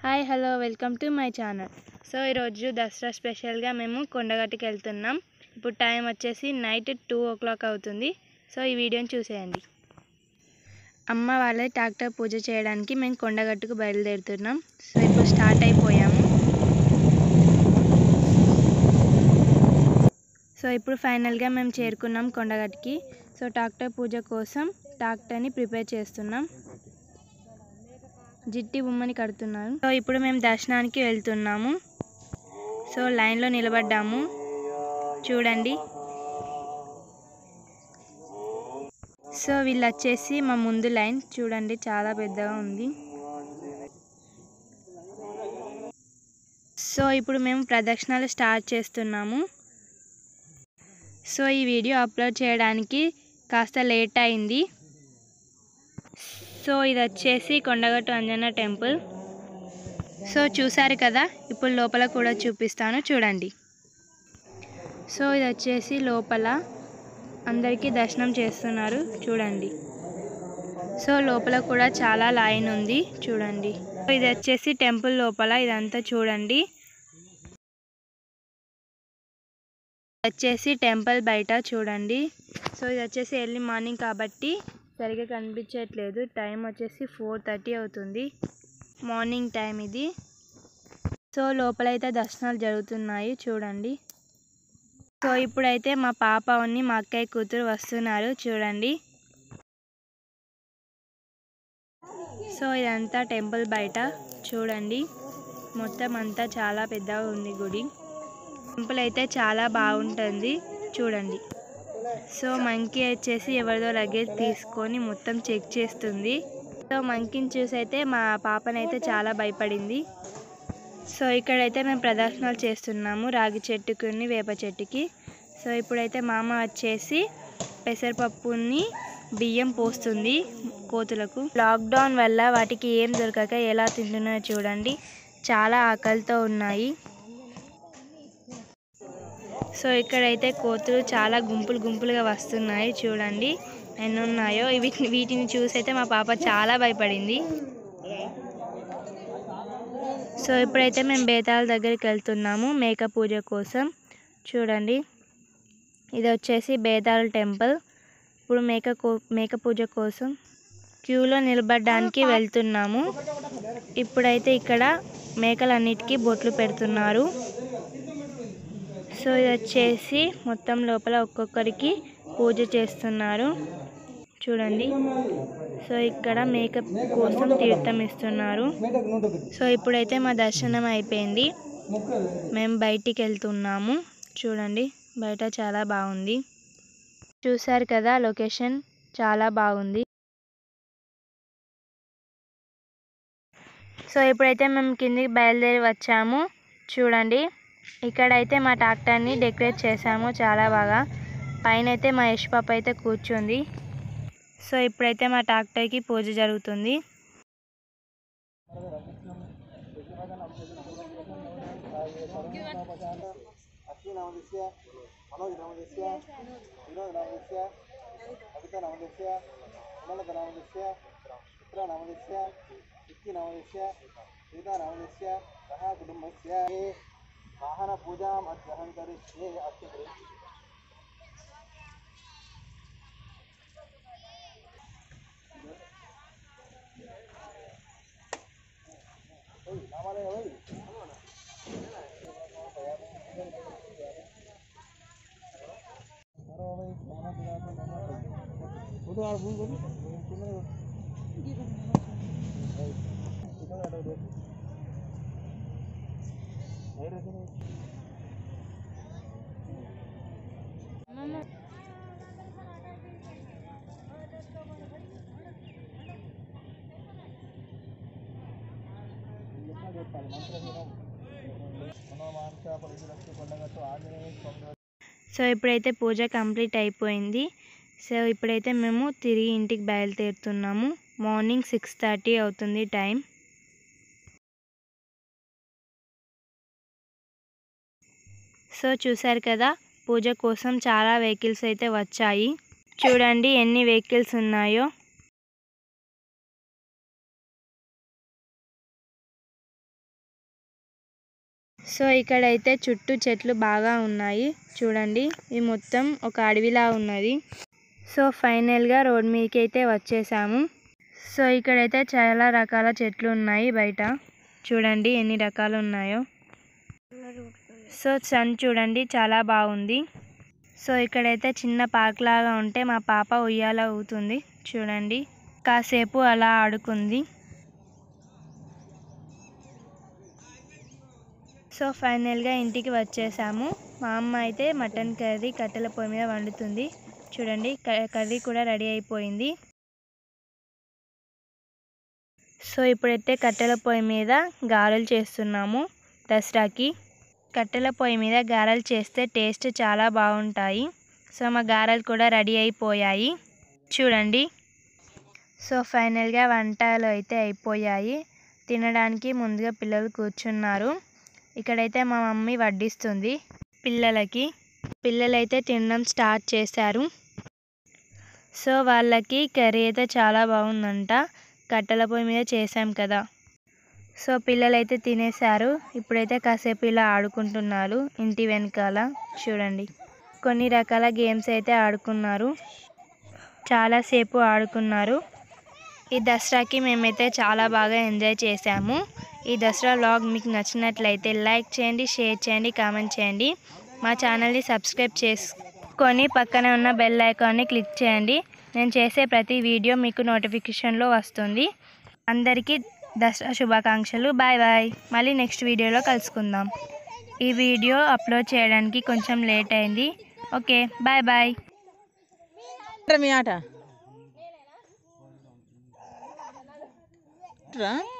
hi hello welcome to my channel so ఈరోజు దసరా స్పెషల్గా మేము కొండగట్టుకి వెళ్తున్నాం ఇప్పుడు టైం వచ్చేసి నైట్ టూ ఓ క్లాక్ అవుతుంది సో ఈ వీడియోని చూసేయండి అమ్మ వాళ్ళ ట్రాక్టర్ పూజ చేయడానికి మేము కొండగట్టుకు బయలుదేరుతున్నాం సో ఇప్పుడు స్టార్ట్ అయిపోయాము సో ఇప్పుడు ఫైనల్గా మేము చేరుకున్నాం కొండగట్టుకి సో ట్రాక్టర్ పూజ కోసం ట్రాక్టర్ని ప్రిపేర్ చేస్తున్నాం జిట్టి బొమ్మని కడుతున్నారు సో ఇప్పుడు మేము దర్శనానికి వెళ్తున్నాము సో లైన్లో నిలబడ్డాము చూడండి సో వీళ్ళు వచ్చేసి మా ముందు లైన్ చూడండి చాలా పెద్దగా ఉంది సో ఇప్పుడు మేము ప్రదక్షిణాలు స్టార్ట్ చేస్తున్నాము సో ఈ వీడియో అప్లోడ్ చేయడానికి కాస్త లేట్ అయింది సో ఇది వచ్చేసి కొండగట్టు అంజన్న టెంపుల్ సో చూసారు కదా ఇప్పుడు లోపల కూడా చూపిస్తాను చూడండి సో ఇది వచ్చేసి లోపల అందరికీ దర్శనం చేస్తున్నారు చూడండి సో లోపల కూడా చాలా లైన్ ఉంది చూడండి సో ఇది వచ్చేసి టెంపుల్ లోపల ఇదంతా చూడండి వచ్చేసి టెంపుల్ బయట చూడండి సో ఇది వచ్చేసి ఎర్లీ మార్నింగ్ కాబట్టి సరిగా కనిపించట్లేదు టైం వచ్చేసి ఫోర్ థర్టీ అవుతుంది మార్నింగ్ టైం ఇది సో లోపలైతే దర్శనాలు జరుగుతున్నాయి చూడండి సో ఇప్పుడైతే మా పాప ఉన్ని మా అక్కయ్య కూతురు వస్తున్నారు చూడండి సో ఇదంతా టెంపుల్ బయట చూడండి మొత్తం అంతా చాలా పెద్దగా ఉంది గుడి టెంపుల్ అయితే చాలా బాగుంటుంది చూడండి సో మంకీ వచ్చేసి ఎవరిదో లగేజ్ తీసుకొని మొత్తం చెక్ చేస్తుంది సో మంకీని చూసి అయితే మా పాపనైతే చాలా భయపడింది సో ఇక్కడైతే మేము ప్రదర్శనలు చేస్తున్నాము రాగి చెట్టుకుని వేప చెట్టుకి సో ఇప్పుడైతే మామ వచ్చేసి పెసరపప్పుని బియ్యం పోస్తుంది కోతులకు లాక్డౌన్ వల్ల వాటికి ఏం దొరకక ఎలా తింటున్నాయో చూడండి చాలా ఆకలితో ఉన్నాయి సో ఇక్కడైతే కోతులు చాలా గుంపులు గుంపులుగా వస్తున్నాయి చూడండి ఎన్ని ఉన్నాయో వీటిని వీటిని చూసి అయితే మా పాప చాలా భయపడింది సో ఇప్పుడైతే మేము బేతాల దగ్గరికి వెళ్తున్నాము మేక పూజ కోసం చూడండి ఇది వచ్చేసి బేతాల టెంపుల్ ఇప్పుడు మేక కో మేక పూజ కోసం క్యూలో నిలబడడానికి వెళ్తున్నాము ఇప్పుడైతే ఇక్కడ మేకలన్నిటికీ బొట్లు పెడుతున్నారు సో ఇది వచ్చేసి మొత్తం లోపల ఒక్కొక్కరికి పూజ చేస్తున్నారు చూడండి సో ఇక్కడ మేకప్ కోసం తీర్థం ఇస్తున్నారు సో ఇప్పుడైతే మా దర్శనం అయిపోయింది మేము బయటికి వెళ్తున్నాము చూడండి బయట చాలా బాగుంది చూసారు కదా లొకేషన్ చాలా బాగుంది సో ఇప్పుడైతే మేము కిందికి బయలుదేరి వచ్చాము చూడండి ఇక్కడైతే మా ట్రాక్టర్ని డెకరేట్ చేసాము చాలా బాగా పైన అయితే మా యశ్ పాప అయితే కూర్చుంది సో ఇప్పుడైతే మా ట్రాక్టర్కి పూజ జరుగుతుంది అశ్వినామదస్య మనోజనామదస్య వినోదనామదస్య కవితానామదస్య విమలతనామదస్య చిత్రనామదస్య విక్కినామదస్య సీతానామదస్య సహ కుటుంబస్య వాహన పూజాం అధ్యహం కరిష్యే అత్య ఓయ్ నామాలయ ఓయ్ మనోమాంస పరిశులక్ష్మి కొండగట్టు ఆంజనేయ స్వామి సో ఇప్పుడైతే పూజ కంప్లీట్ అయిపోయింది సో ఇప్పుడైతే మేము తిరిగి ఇంటికి బయలుదేరుతున్నాము మార్నింగ్ సిక్స్ థర్టీ అవుతుంది టైం సో చూసారు కదా పూజ కోసం చాలా వెహికల్స్ అయితే వచ్చాయి చూడండి ఎన్ని వెహికల్స్ ఉన్నాయో సో ఇక్కడైతే చుట్టూ చెట్లు బాగా ఉన్నాయి చూడండి ఇది మొత్తం ఒక అడవిలా ఉన్నది సో ఫైనల్గా రోడ్ మీదకి అయితే వచ్చేసాము సో ఇక్కడైతే చాలా రకాల చెట్లు ఉన్నాయి బయట చూడండి ఎన్ని రకాలు ఉన్నాయో సో సన్ చూడండి చాలా బాగుంది సో ఇక్కడైతే చిన్న పార్క్ లాగా ఉంటే మా పాప ఉయ్యాల ఊగుతుంది చూడండి కాసేపు అలా ఆడుకుంది సో ఫైనల్గా ఇంటికి వచ్చేసాము మా అమ్మ అయితే మటన్ కర్రీ కట్టెల పొయ్యి మీద వండుతుంది చూడండి క- కర్రీ కూడా రెడీ అయిపోయింది సో ఇప్పుడైతే కట్టెల పొయ్యి మీద గారెలు చేస్తున్నాము దసరాకి కట్టెల పొయ్యి మీద గారెలు చేస్తే టేస్ట్ చాలా బాగుంటాయి సో మా గారెలు కూడా రెడీ అయిపోయాయి చూడండి సో ఫైనల్గా వంటలు అయితే అయిపోయాయి తినడానికి ముందుగా పిల్లలు కూర్చున్నారు ఇక్కడైతే మా మమ్మీ వడ్డిస్తుంది పిల్లలకి పిల్లలైతే తినడం స్టార్ట్ చేశారు సో వాళ్ళకి కర్రీ అయితే చాలా బాగుందంట కట్టెల పొయ్యి మీద చేసాం కదా సో పిల్లలైతే తినేశారు ఇప్పుడైతే కాసేపు ఇలా ఆడుకుంటున్నారు ఇంటి వెనకాల చూడండి కొన్ని రకాల గేమ్స్ అయితే ఆడుకున్నారు చాలాసేపు ఆడుకున్నారు ఈ దసరాకి మేమైతే చాలా బాగా ఎంజాయ్ చేసాము ఈ దసరా వ్లాగ్ మీకు నచ్చినట్లయితే లైక్ చేయండి షేర్ చేయండి కామెంట్ చేయండి మా ఛానల్ని సబ్స్క్రైబ్ చేసుకొని పక్కనే ఉన్న బెల్ ఐకాన్ని క్లిక్ చేయండి నేను చేసే ప్రతి వీడియో మీకు నోటిఫికేషన్లో వస్తుంది అందరికీ దసరా శుభాకాంక్షలు బాయ్ బాయ్ మళ్ళీ నెక్స్ట్ వీడియోలో కలుసుకుందాం ఈ వీడియో అప్లోడ్ చేయడానికి కొంచెం లేట్ అయింది ఓకే బాయ్ బాయ్ మీ ఆట రా